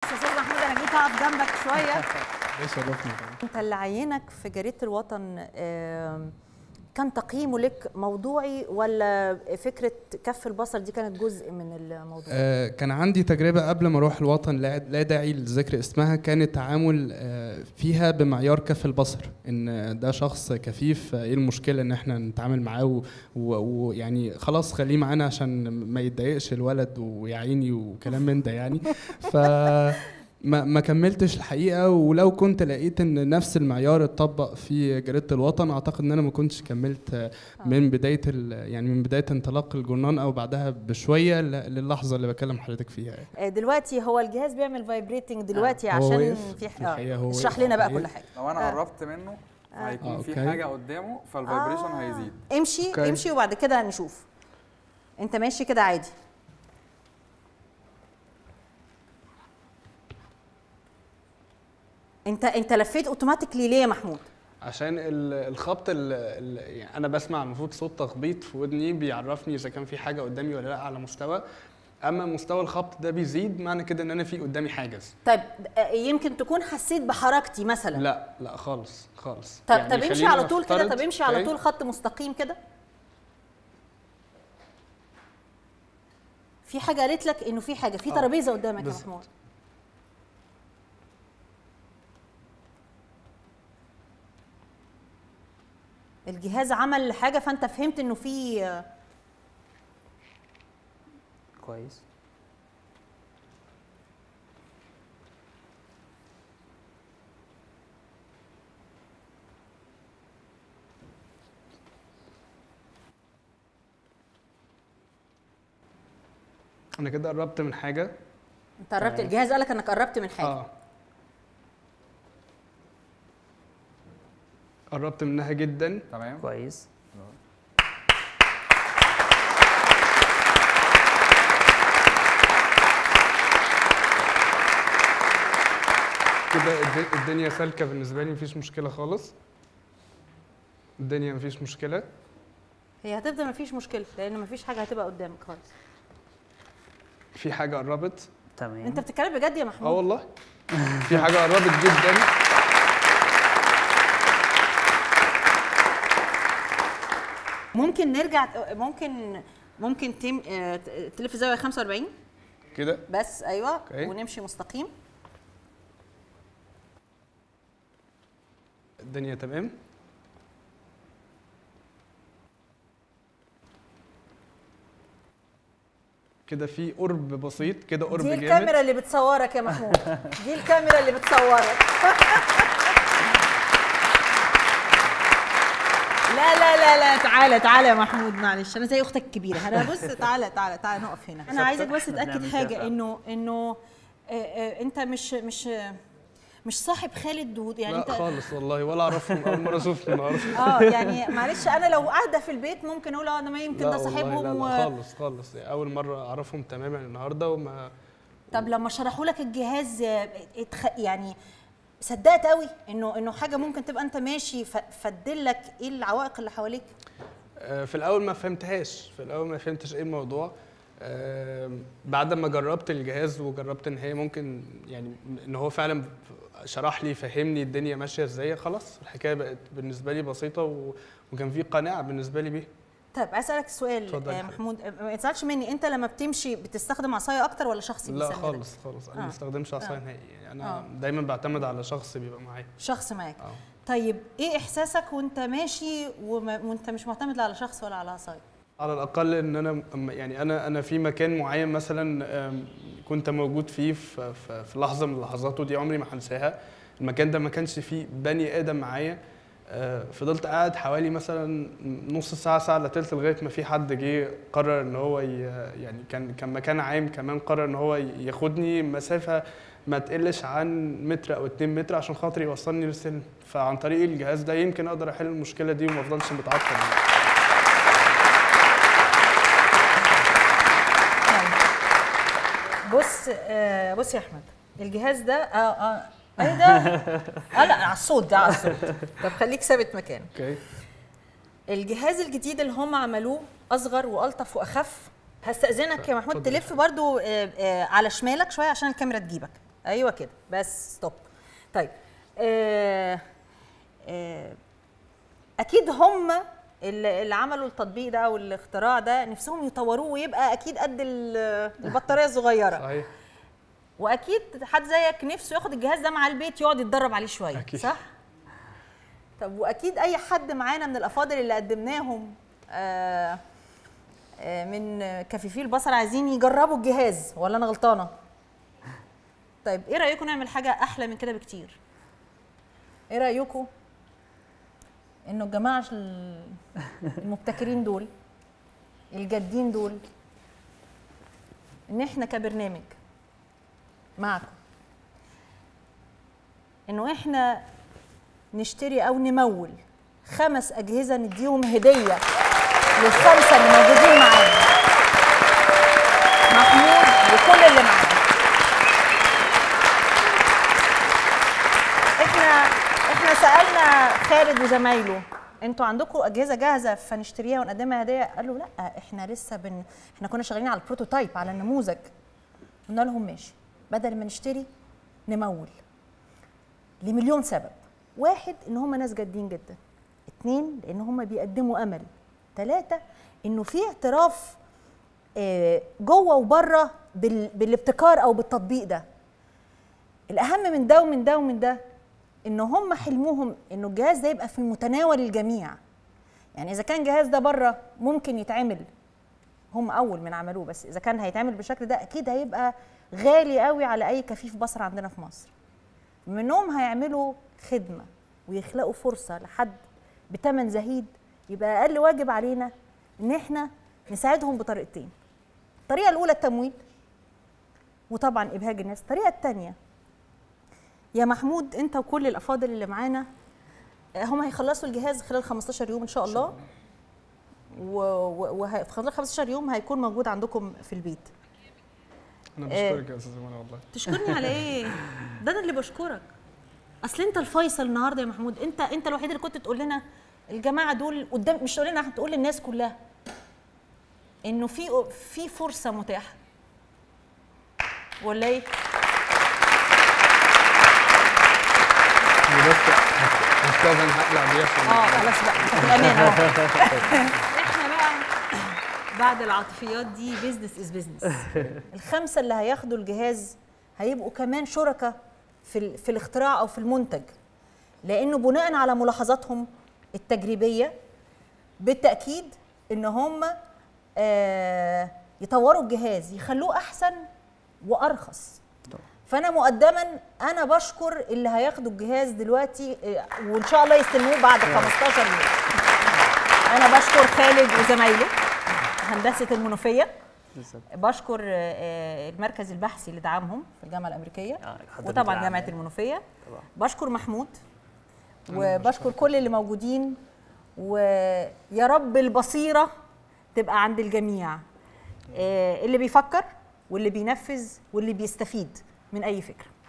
يا استاذ محمود انا جيت اقف جنبك شويه يشرفني انت اللي عينك في جريده الوطن آم، كان تقييمه لك موضوعي ولا فكره كف البصر دي كانت جزء من الموضوع آه، كان عندي تجربة قبل ما أروح الوطن لا لا داعي لذكر اسمها كان التعامل آه، فيها بمعيار كف البصر إن ده شخص كفيف آه، إيه المشكلة إن إحنا نتعامل معاه و- و- ويعني خلاص خليه معانا عشان ما يتضايقش الولد ويا عيني وكلام من ده يعني ف ما ما كملتش الحقيقه ولو كنت لقيت ان نفس المعيار اتطبق في جريده الوطن اعتقد ان انا ما كنتش كملت آه، من بدايه ال- يعني من بدايه انطلاق الجورنان او بعدها بشويه ل- للحظه اللي بكلم حضرتك فيها يعني. آه، دلوقتي هو الجهاز بيعمل فايبريتنج دلوقتي هو عشان وقف. في الحقيقة اه هو اشرح وقف لنا بقى الحقيقة. كل حاجه لو انا آه. قربت منه هيكون آه، في أوكي. حاجه قدامه فالفايبريشن آه. هيزيد امشي أوكي. امشي وبعد كده نشوف انت ماشي كده عادي انت انت لفيت اوتوماتيكلي ليه يا محمود عشان ال- الخبط ال- ال- يعني انا بسمع المفروض صوت تخبيط في ودني بيعرفني اذا كان في حاجه قدامي ولا لا على مستوى اما مستوى الخبط ده بيزيد معنى كده ان انا في قدامي حاجز طيب آه، يمكن تكون حسيت بحركتي مثلا لا لا خالص خالص طب يعني طب امشي خلينا على طول كده نفترض- طب امشي على أوكي؟ طول خط مستقيم كده في حاجه قالت لك انه في حاجه في آه، ترابيزه قدامك يا بالظبط. محمود الجهاز عمل حاجه فانت فهمت انه في آه، كويس انا كده قربت من حاجه انت قربت تمام. الجهاز قالك انك قربت من حاجه اه قربت منها جدا تمام كويس كده الد- الدنيا سالكه بالنسبه لي مفيش مشكله خالص الدنيا مفيش مشكله هي هتفضل مفيش مشكله لان مفيش حاجه هتبقى قدامك خالص في حاجه قربت تمام انت بتتكلم بجد يا اه محمود والله في حاجه قربت جدا ممكن نرجع ممكن ممكن تم آه، ت- تلف زاويه 45 كده بس ايوه أوكي. ونمشي مستقيم الدنيا تمام كده في قرب بسيط كده قرب دي جامد الكاميرا اللي بتصورك يا محمود دي الكاميرا اللي بتصورك لا لا لا لا تعالى تعالى يا محمود معلش انا زي اختك الكبيره انا بص تعالى تعالى تعالى نقف هنا انا عايزك بس إحنا تاكد بنعمل حاجه كده. انه انه آه، آه، انت مش مش مش صاحب خالد ود يعني لا انت خالص والله ولا اعرفهم اول مره اشوفهم النهارده اه يعني معلش انا لو قاعده في البيت ممكن اقول اه انا ما يمكن لا ده والله صاحبهم لا, و... لا خالص خالص اول مره اعرفهم تماما النهارده وما طب لما شرحوا لك الجهاز آه، اتخ... يعني صدقت قوي انه انه حاجه ممكن تبقى انت ماشي ف... فتدلك ايه العوائق اللي حواليك آه، في الاول ما فهمتهاش في الاول ما فهمتش ايه الموضوع آه، بعد ما جربت الجهاز وجربت ان هي ممكن يعني ان هو فعلا شرح لي فهمني الدنيا ماشيه ازاي خلاص الحكايه بقت بالنسبه لي بسيطه و... وكان في قناعه بالنسبه لي بيها طيب عايز اسالك سؤال اتفضل يا آه حبيبي. محمود آه، ما تزعلش مني انت لما بتمشي بتستخدم عصايه اكتر ولا شخص لا بيسندك؟ خالص خالص انا آه. ما بستخدمش عصايه آه. نهائي يعني انا آه. دايما بعتمد على شخص بيبقى معايا شخص معاك اه طيب ايه احساسك وانت ماشي وما... وانت مش معتمد لا على شخص ولا على عصايه على الاقل ان انا أم- يعني انا انا في مكان معين مثلا أم، كنت موجود فيه في, في, في لحظه من اللحظات ودي عمري ما هنساها المكان ده ما كانش فيه بني ادم معايا آه، فضلت قاعد حوالي مثلا نص ساعه ساعه الا تلت لغايه ما في حد جه قرر ان هو ي- يعني كان كان مكان عام كمان قرر ان هو ياخدني مسافه ما تقلش عن متر او اتنين متر عشان خاطر يوصلني للسلم فعن طريق الجهاز ده يمكن اقدر احل المشكله دي وما افضلش متعطل يعني. بص آه بص يا احمد الجهاز ده اه اه ايه ده؟ اه لا على الصوت ده على الصوت طب خليك ثابت مكانك اوكي الجهاز الجديد اللي هم عملوه اصغر والطف واخف هستاذنك يا محمود اتفضل. تلف برضو آه، آه، على شمالك شويه عشان الكاميرا تجيبك ايوه كده بس ستوب طيب آه آه اكيد هم اللي اللي عملوا التطبيق ده او الاختراع ده نفسهم يطوروه ويبقى اكيد قد ال- البطاريه الصغيره صحيح واكيد حد زيك نفسه ياخد الجهاز ده مع البيت يقعد يتدرب عليه شويه أكيد. صح طب واكيد اي حد معانا من الافاضل اللي قدمناهم آه آه من كفيفي البصر عايزين يجربوا الجهاز ولا انا غلطانه طيب ايه رايكم نعمل حاجه احلى من كده بكتير ايه رايكم انه الجماعه ال- المبتكرين دول الجادين دول ان احنا كبرنامج معكم انه احنا نشتري او نمول خمس اجهزه نديهم هديه للخمسه اللي موجودين معانا محمود وكل اللي معانا احنا احنا سالنا خالد وزمايله انتوا عندكم اجهزه جاهزه فنشتريها ونقدمها هديه قالوا لا احنا لسه بن احنا كنا شغالين على البروتوتايب على النموذج قلنا لهم ماشي بدل ما نشتري نمول لمليون سبب واحد ان هم ناس جادين جدا اتنين لان هم بيقدموا امل ثلاثة انه في اعتراف آه، جوه وبره بال- بالابتكار او بالتطبيق ده الاهم من ده ومن ده ومن ده ان هم حلمهم انه الجهاز ده يبقى في متناول الجميع يعني اذا كان الجهاز ده بره ممكن يتعمل هم اول من عملوه بس اذا كان هيتعمل بالشكل ده اكيد هيبقى غالي قوي على اي كفيف بصر عندنا في مصر منهم هيعملوا خدمه ويخلقوا فرصه لحد بتمن زهيد يبقى اقل واجب علينا ان احنا نساعدهم بطريقتين الطريقه الاولى التمويل وطبعا ابهاج الناس الطريقه الثانيه يا محمود انت وكل الافاضل اللي معانا آه، هم هيخلصوا الجهاز خلال 15 يوم ان شاء الله وفي خلال 15 يوم هيكون موجود عندكم في البيت انا آه. بشكرك يا استاذ منى والله تشكرني على ايه ده انا اللي بشكرك اصل انت الفيصل النهارده يا محمود انت انت الوحيد اللي كنت تقول لنا الجماعه دول قدام مش تقول لنا هتقول للناس كلها انه في في فرصه متاحه ولا ايه بس هستاذن هقلع بيه عشان اه خلاص بقى في الامان اهو احنا بقى بعد العاطفيات دي بيزنس از بيزنس الخمسه اللي هياخدوا الجهاز هيبقوا كمان شركاء في ال- في الاختراع او في المنتج لانه بناء على ملاحظاتهم التجريبيه بالتاكيد ان هم آه يطوروا الجهاز يخلوه احسن وارخص فانا مقدما انا بشكر اللي هياخدوا الجهاز دلوقتي آه، وان شاء الله يستلموه بعد 15 يوم انا بشكر خالد وزمايله هندسه المنوفيه بالظبط بشكر آه، آه، المركز البحثي اللي دعمهم في الجامعه الامريكيه آه، حضرتك وطبعا العام. جامعه المنوفيه طبعا. بشكر محمود وبشكر كل اللي موجودين ويا رب البصيره تبقى عند الجميع آه، اللي بيفكر واللي بينفذ واللي بيستفيد من اي فكره